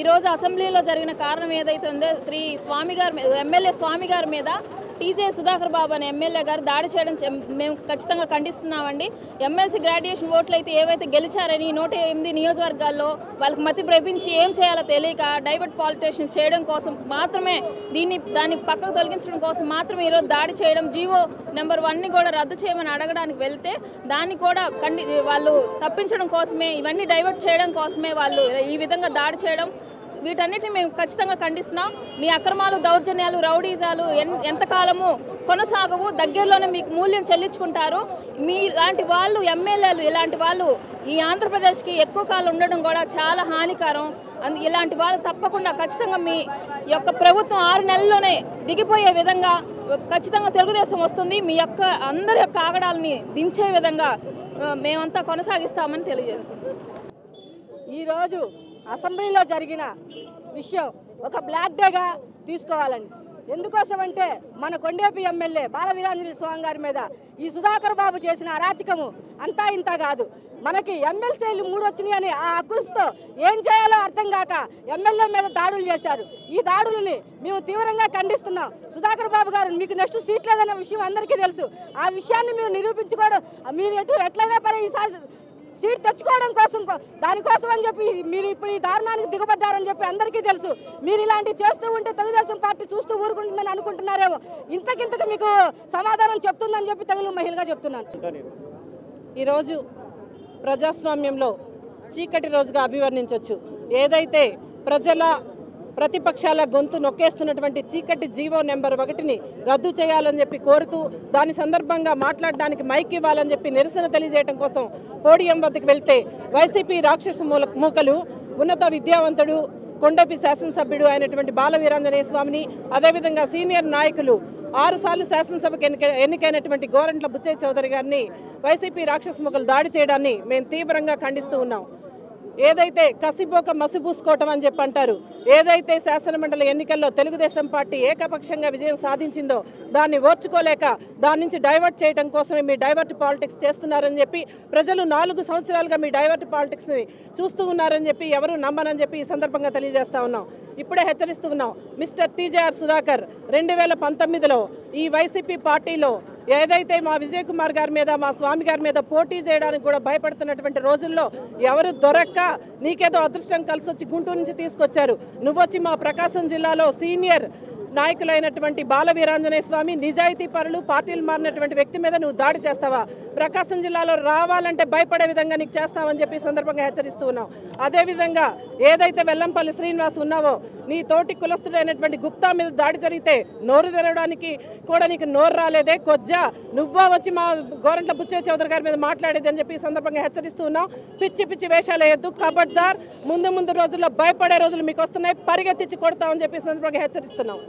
ఈరోజు అసెంబ్లీలో జరిగిన కారణం ఏదైతే ఉందో శ్రీ స్వామి గారి మీద ఎమ్మెల్యే స్వామి గారి మీద టీజే సుధాకర్ బాబు అనే ఎమ్మెల్యే గారు దాడి చేయడం చ- మేము ఖచ్చితంగా ఖండిస్తున్నామండి ఎమ్మెల్సీ గ్రాడ్యుయేషన్ ఓట్లు అయితే ఏవైతే గెలిచారని నూట ఎనిమిది నియోజకవర్గాల్లో వాళ్ళకి మతి ప్రేపించి ఏం చేయాలో తెలియక డైవర్ట్ పాలిటేషన్స్ చేయడం కోసం మాత్రమే దీన్ని దాన్ని పక్కకు తొలగించడం కోసం మాత్రమే ఈరోజు దాడి చేయడం జీవో నెంబర్ వన్ని కూడా రద్దు చేయమని అడగడానికి వెళ్తే దాన్ని కూడా ఖండి వాళ్ళు తప్పించడం కోసమే ఇవన్నీ డైవర్ట్ చేయడం కోసమే వాళ్ళు ఈ విధంగా దాడి చేయడం వీటన్నిటిని మేము ఖచ్చితంగా ఖండిస్తున్నాం మీ అక్రమాలు దౌర్జన్యాలు రౌడీజాలు ఎన్ ఎంతకాలము కొనసాగవు దగ్గరలోనే మీకు మూల్యం చెల్లించుకుంటారు మీ లాంటి వాళ్ళు ఎమ్మెల్యేలు ఇలాంటి వాళ్ళు ఈ ఆంధ్రప్రదేశ్కి ఎక్కువ కాలం ఉండడం కూడా చాలా హానికరం అందు ఇలాంటి వాళ్ళు తప్పకుండా ఖచ్చితంగా మీ యొక్క ప్రభుత్వం ఆరు నెలల్లోనే దిగిపోయే విధంగా ఖచ్చితంగా తెలుగుదేశం వస్తుంది మీ యొక్క అందరి యొక్క ఆగడాలని దించే విధంగా ఆ, మేమంతా కొనసాగిస్తామని తెలియజేసుకుంటాం ఈరోజు అసెంబ్లీలో జరిగిన విషయం ఒక బ్లాక్ డేగా తీసుకోవాలని ఎందుకోసం అంటే మన కొండేపి ఎమ్మెల్యే బాలవీరాంజలి స్వామి గారి మీద ఈ సుధాకర్ బాబు చేసిన అరాచకము అంతా ఇంత కాదు మనకి ఎమ్మెల్సీలు మూడు వచ్చినాయి అని ఆ అక్కురుతో ఏం చేయాలో అర్థం కాక ఎమ్మెల్యే మీద దాడులు చేశారు ఈ దాడులని మేము తీవ్రంగా ఖండిస్తున్నాం సుధాకర్ బాబు గారు మీకు నెక్స్ట్ సీట్ లేదన్న విషయం అందరికీ తెలుసు ఆ విషయాన్ని మీరు నిరూపించుకోవడం మీరు ఎటు ఎట్లయినా పరే ఈసారి సీట్ తెచ్చుకోవడం కోసం కో- దానికోసం అని చెప్పి మీరు ఇప్పుడు ఈ దారుణానికి దిగబడ్డారని చెప్పి అందరికీ తెలుసు మీరు ఇలాంటివి చేస్తూ ఉంటే తెలుగుదేశం పార్టీ చూస్తూ ఊరుకుంటుందని అనుకుంటున్నారేమో ఇంతకింతకు మీకు సమాధానం చెప్తుందని చెప్పి తెలుగు మహిళగా చెప్తున్నాను ఈరోజు ప్రజాస్వామ్యంలో చీకటి రోజుగా అభివర్ణించవచ్చు ఏదైతే ప్రజల ప్రతిపక్షాల గొంతు నొక్కేస్తున్నటువంటి చీకటి జీవో నెంబర్ ఒకటిని రద్దు చేయాలని చెప్పి కోరుతూ దాని సందర్భంగా మాట్లాడడానికి మైక్ ఇవ్వాలని చెప్పి నిరసన తెలియజేయడం కోసం పోడియం వద్దకు వెళ్తే వైసీపీ రాక్షస మూల మూకలు ఉన్నత విద్యావంతుడు కొండపి శాసనసభ్యుడు అయినటువంటి బాల వీరాంజనేయ స్వామిని అదేవిధంగా సీనియర్ నాయకులు ఆరుసార్లు శాసనసభకు ఎన్నిక ఎన్నికైనటువంటి గోరంట్ల బుచ్చయ్య చౌదరి గారిని వైసీపీ రాక్షస ముఖలు దాడి చేయడాన్ని మేము తీవ్రంగా ఖండిస్తూ ఉన్నాం ఏదైతే కసిపోక మసిపూసుకోవటం అని చెప్పి అంటారు ఏదైతే శాసనమండలి ఎన్నికల్లో తెలుగుదేశం పార్టీ ఏకపక్షంగా విజయం సాధించిందో దాన్ని ఓర్చుకోలేక దాని నుంచి డైవర్ట్ చేయడం కోసమే మీ డైవర్ట్ పాలిటిక్స్ చేస్తున్నారని చెప్పి ప్రజలు నాలుగు సంవత్సరాలుగా మీ డైవర్ట్ పాలిటిక్స్ని చూస్తూ ఉన్నారని చెప్పి ఎవరు నమ్మనని చెప్పి ఈ సందర్భంగా తెలియజేస్తా ఉన్నాం ఇప్పుడే హెచ్చరిస్తూ ఉన్నాం మిస్టర్ టీజేఆర్ సుధాకర్ రెండు వేల పంతొమ్మిదిలో ఈ వైసీపీ పార్టీలో ఏదైతే మా విజయ్ కుమార్ గారి మీద మా స్వామి గారి మీద పోటీ చేయడానికి కూడా భయపడుతున్నటువంటి రోజుల్లో ఎవరు దొరక్క నీకేదో అదృష్టం కలిసి వచ్చి గుంటూరు నుంచి తీసుకొచ్చారు నువ్వొచ్చి మా ప్రకాశం జిల్లాలో సీనియర్ నాయకులైనటువంటి బాల వీరాంజనేయ స్వామి నిజాయితీ పరులు పార్టీలు మారినటువంటి వ్యక్తి మీద నువ్వు దాడి చేస్తావా ప్రకాశం జిల్లాలో రావాలంటే భయపడే విధంగా నీకు చేస్తావని చెప్పి ఈ సందర్భంగా హెచ్చరిస్తూ ఉన్నావు అదేవిధంగా ఏదైతే వెల్లంపల్లి శ్రీనివాస్ ఉన్నావో నీ తోటి కులస్తుడైనటువంటి గుప్తా మీద దాడి జరిగితే నోరు తెరవడానికి కూడా నీకు నోరు రాలేదే కొజ్జా నువ్వా వచ్చి మా గోరంట్ల బుచ్చయ్య చౌదరి గారి మీద మాట్లాడేది అని చెప్పి ఈ సందర్భంగా హెచ్చరిస్తూ ఉన్నాం పిచ్చి పిచ్చి వేషాలు వేయద్దు కబడ్దార్ ముందు ముందు రోజుల్లో భయపడే రోజులు మీకు వస్తున్నాయి పరిగెత్తించి కొడతామని చెప్పి ఈ సందర్భంగా హెచ్చరిస్తున్నాం